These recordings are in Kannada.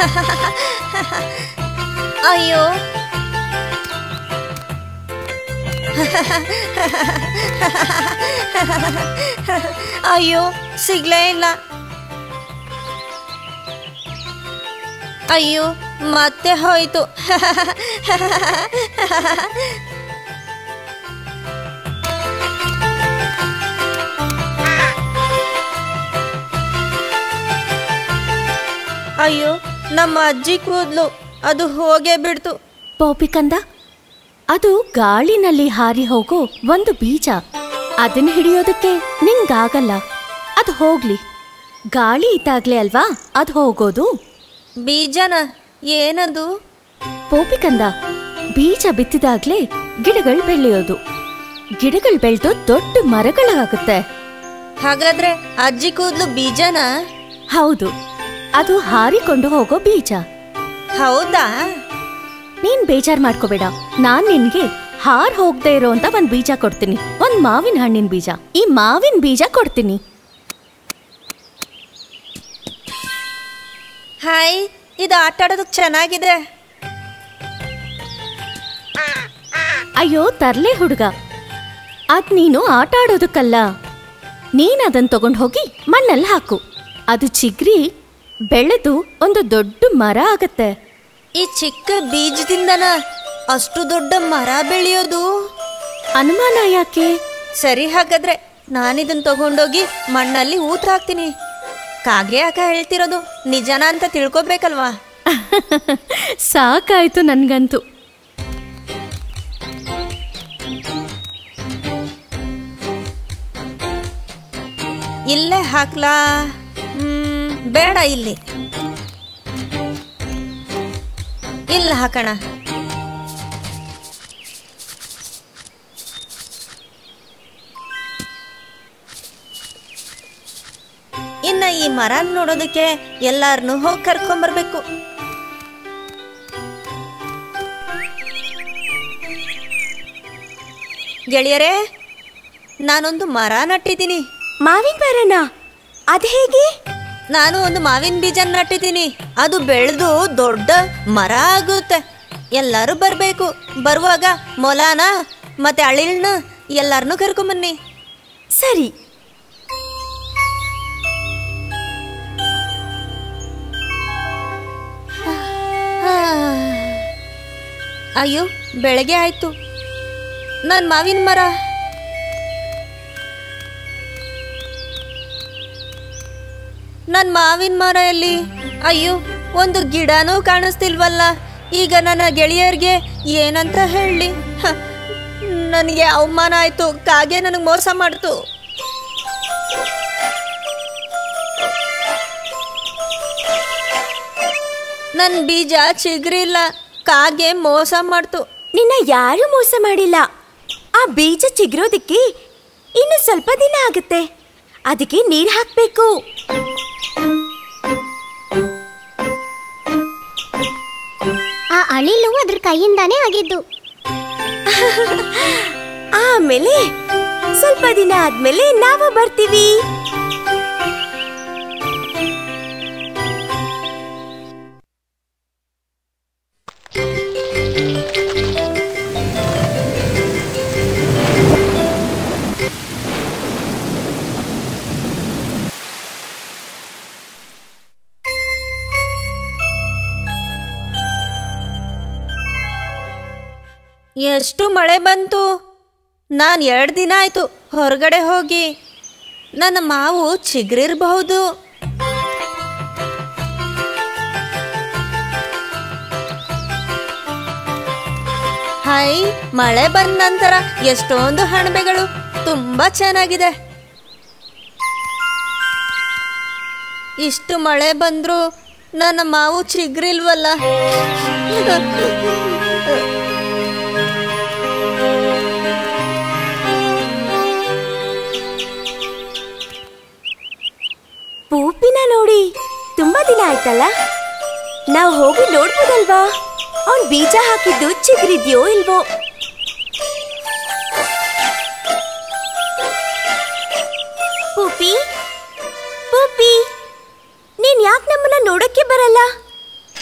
ಅಯ್ಯೋ ಅಯ್ಯೋ ಸಿಗ್ಲೇ ಇಲ್ಲ ಅಯ್ಯೋ ಮತ್ತೆ ಹೋಯ್ತು ಅಯ್ಯೋ ನಮ್ಮ ಅಜ್ಜಿ ಕೂದ್ಲು ಅದು ಹೋಗೇ ಬಿಡ್ತು ಪೋಪಿಕಂದ ಅದು ಗಾಳಿನಲ್ಲಿ ಹಾರಿ ಹೋಗೋ ಒಂದು ಬೀಜ ಅದನ್ನ ಹಿಡಿಯೋದಕ್ಕೆ ನಿಂಗಾಗಲ್ಲ ಅದು ಹೋಗ್ಲಿ ಗಾಳಿ ಇದ್ದಾಗ್ಲೇ ಅಲ್ವಾ ಅದು ಹೋಗೋದು ಬೀಜನ ಏನದು ಪೋಪಿಕಂದ ಬೀಜ ಬಿತ್ತಿದಾಗ್ಲೇ ಗಿಡಗಳು ಬೆಳೆಯೋದು ಗಿಡಗಳು ಬೆಳೆದು ದೊಡ್ಡ ಮರಗಳಾಗುತ್ತೆ ಹಾಗಾದ್ರೆ ಅಜ್ಜಿ ಕೂದ್ಲು ಬೀಜನ ಹೌದು ಅದು ಹಾರಿಕೊಂಡು ಹೋಗೋ ಬೀಜ ಹೌದಾ ನೀನ್ ಬೇಜಾರ್ ಮಾಡ್ಕೋಬೇಡ ನಾನ್ ನಿನ್ಗೆ ಹಾರ್ ಹೋಗ್ದೇ ಇರೋಂತ ಒಂದ್ ಬೀಜ ಕೊಡ್ತೀನಿ ಒಂದ್ ಮಾವಿನ ಹಣ್ಣಿನ ಬೀಜ ಈ ಮಾವಿನ ಬೀಜ ಕೊಡ್ತೀನಿ ಹಾಯ್ ಇದು ಆಟ ಆಡೋದಕ್ಕೆ ಚೆನ್ನಾಗಿದೆ ಅಯ್ಯೋ ತರ್ಲೆ ಹುಡುಗ ಅದ್ ನೀನು ಆಟ ಆಡೋದಕ್ಕಲ್ಲ ನೀನ್ ಅದನ್ ತಗೊಂಡ್ ಹೋಗಿ ಮಣ್ಣಲ್ಲಿ ಹಾಕು ಅದು ಚಿಗ್ರಿ ಬೆಳೆದು ಒಂದು ದೊಡ್ಡ ಮರ ಆಗತ್ತೆ ಈ ಚಿಕ್ಕ ಬೀಜದಿಂದನ ಅಷ್ಟು ದೊಡ್ಡ ಮರ ಬೆಳೆಯೋದು ಅನುಮಾನ ಯಾಕೆ ಸರಿ ಹಾಗಾದ್ರೆ ನಾನಿದನ್ ತಗೊಂಡೋಗಿ ಮಣ್ಣಲ್ಲಿ ಊತ ಹಾಕ್ತೀನಿ ಕಾಗೆ ಯಾಕ ಹೇಳ್ತಿರೋದು ನಿಜನಾ ಅಂತ ತಿಳ್ಕೊಬೇಕಲ್ವಾ ಸಾಕಾಯ್ತು ನನ್ಗಂತೂ ಇಲ್ಲೇ ಹಾಕ್ಲಾ ಹ್ಮ್, ಬೇಡ ಇಲ್ಲಿ ಇಲ್ಲ ಹಾಕೋಣ ಇನ್ನ ಈ ಮರ ನೋಡೋದಕ್ಕೆ ಎಲ್ಲಾರನ್ನು ಹೋಗಿ ಕರ್ಕೊಂಬರ್ಬೇಕು ಗೆಳೆಯರೇ ನಾನೊಂದು ಮರ ನಟ್ಟಿದ್ದೀನಿ ಮಾವಿನ ಮರನ ಅದ್ ಹೇಗೆ ನಾನು ಒಂದು ಮಾವಿನ ಬೀಜ ನಟ್ಟಿದ್ದೀನಿ ಅದು ಬೆಳೆದು ದೊಡ್ಡ ಮರ ಆಗುತ್ತೆ ಎಲ್ಲರೂ ಬರಬೇಕು ಬರುವಾಗ ಮೊಲಾನ ಮತ್ತೆ ಅಳಿಲ್ನ ಎಲ್ಲರನ್ನೂ ಕರ್ಕೊಂಬನ್ನಿ ಸರಿ ಅಯ್ಯೋ ಬೆಳಗ್ಗೆ ಆಯ್ತು ನನ್ನ ಮಾವಿನ ಮರ ನನ್ನ ಮಾವಿನ ಮರ ಎಲ್ಲಿ ಅಯ್ಯೋ ಒಂದು ಗಿಡನೂ ಕಾಣಿಸ್ತಿಲ್ವಲ್ಲ ಈಗ ನನ್ನ ಗೆಳೆಯರಿಗೆ ಏನಂತ ಹೇಳಿ ನನಗೆ ಅವಮಾನ ಆಯ್ತು ಕಾಗೆ ನನಗೆ ಮೋಸ ಮಾಡ್ತು ನನ್ನ ಬೀಜ ಚಿಗ್ರಿಲ್ಲ ಕಾಗೆ ಮೋಸ ಮಾಡ್ತು ನಿನ್ನ ಯಾರು ಮೋಸ ಮಾಡಿಲ್ಲ ಆ ಬೀಜ ಚಿಗ್ರೋದಕ್ಕೆ ಇನ್ನು ಸ್ವಲ್ಪ ದಿನ ಆಗುತ್ತೆ ಅದಕ್ಕೆ ನೀರ್ ಹಾಕ್ಬೇಕು ಆ ಅಳಿಲು ಅದ್ರ ಕೈಯಿಂದಾನೇ ಆಗಿದ್ದು ಆಮೇಲೆ ಸ್ವಲ್ಪ ದಿನ ಆದ್ಮೇಲೆ ನಾವು ಬರ್ತೀವಿ ಎಷ್ಟು ಮಳೆ ಬಂತು ನಾನು ಎರಡು ದಿನ ಆಯ್ತು ಹೊರಗಡೆ ಹೋಗಿ ನನ್ನ ಮಾವು ಚಿಗುರಿರಬಹುದು ಹಾಯ್ ಮಳೆ ಬಂದ ನಂತರ ಎಷ್ಟೊಂದು ಹಣಬೆಗಳು ತುಂಬಾ ಚೆನ್ನಾಗಿದೆ ಇಷ್ಟು ಮಳೆ ಬಂದ್ರು ನನ್ನ ಮಾವು ಚಿಗ್ರಿಲ್ವಲ್ಲ ಪೂಪಿನ ನೋಡಿ ತುಂಬಾ ದಿನ ಆಯ್ತಲ್ಲ ನಾವು ಹೋಗಿ ನೋಡ್ಬೋದಲ್ವಾ ಅವ್ನ್ ಬೀಜ ಹಾಕಿದ್ದು ಚಿಗ್ರಿದ್ಯೋ ಇಲ್ವೋ ಪೂಪಿ ಪೂಪಿ ನೀನ್ ಯಾಕೆ ನಮ್ಮನ್ನ ನೋಡಕ್ಕೆ ಬರಲ್ಲ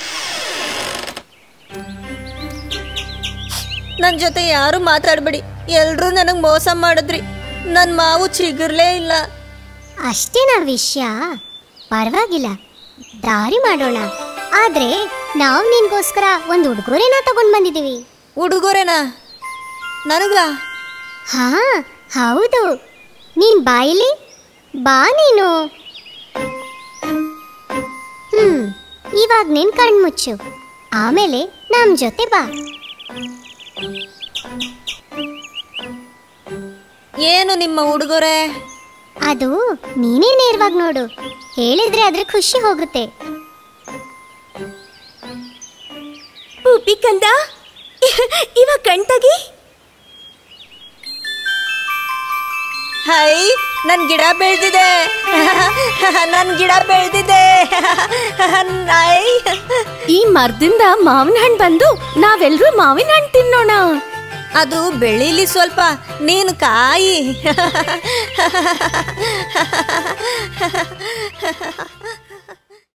ನನ್ನ ಜೊತೆ ಯಾರು ಮಾತಾಡ್ಬೇಡಿ ಎಲ್ರೂ ನನಗೆ ಮೋಸ ಮಾಡಿದ್ರಿ ನನ್ನ ಮಾವು ಚಿಗುರ್ಲೇ ಇಲ್ಲ ಅಷ್ಟೇನಾ ವಿಷಯ ಪರವಾಗಿಲ್ಲ ದಾರಿ ಮಾಡೋಣ ಆದ್ರೆ ನಾವು ನಿನ್ಗೋಸ್ಕರ ಒಂದು ಉಡುಗೊರೆನ ತಗೊಂಡ್ ಬಂದಿದೀವಿ ಉಡುಗೊರೆನಾ ನನಗ ಹಾ ಹೌದು ನೀನ್ ಬಾಯಿಲಿ ಬಾ ನೀನು ಹ್ಮ್ ಇವಾಗ ನಿನ್ ಕಣ್ಮುಚ್ಚು ಆಮೇಲೆ ನಮ್ ಜೊತೆ ಬಾ ಏನು ನಿಮ್ಮ ಉಡುಗೊರೆ ಅದು ನೀನೇ ನೇರವಾಗಿ ನೋಡು ಹೇಳಿದ್ರೆ ಅದ್ರ ಖುಷಿ ಹೋಗುತ್ತೆ ಉಪ್ಪಿ ಕಂದ ಇವಾಗ ಕಣ್ತಗಿ ಹೈ ನನ್ ಗಿಡ ಬೆಳೆದಿದೆ ನನ್ ಗಿಡ ಬೆಳೆದಿದೆ ನೈ ಈ ಮರದಿಂದ ಮಾವಿನ ಹಣ್ಣು ಬಂದು ನಾವೆಲ್ಲರೂ ಮಾವಿನ ಹಣ್ಣು ತಿನ್ನೋಣ ಅದು ಬೆಳೀಲಿ ಸ್ವಲ್ಪ ನೀನು ಕಾಯಿ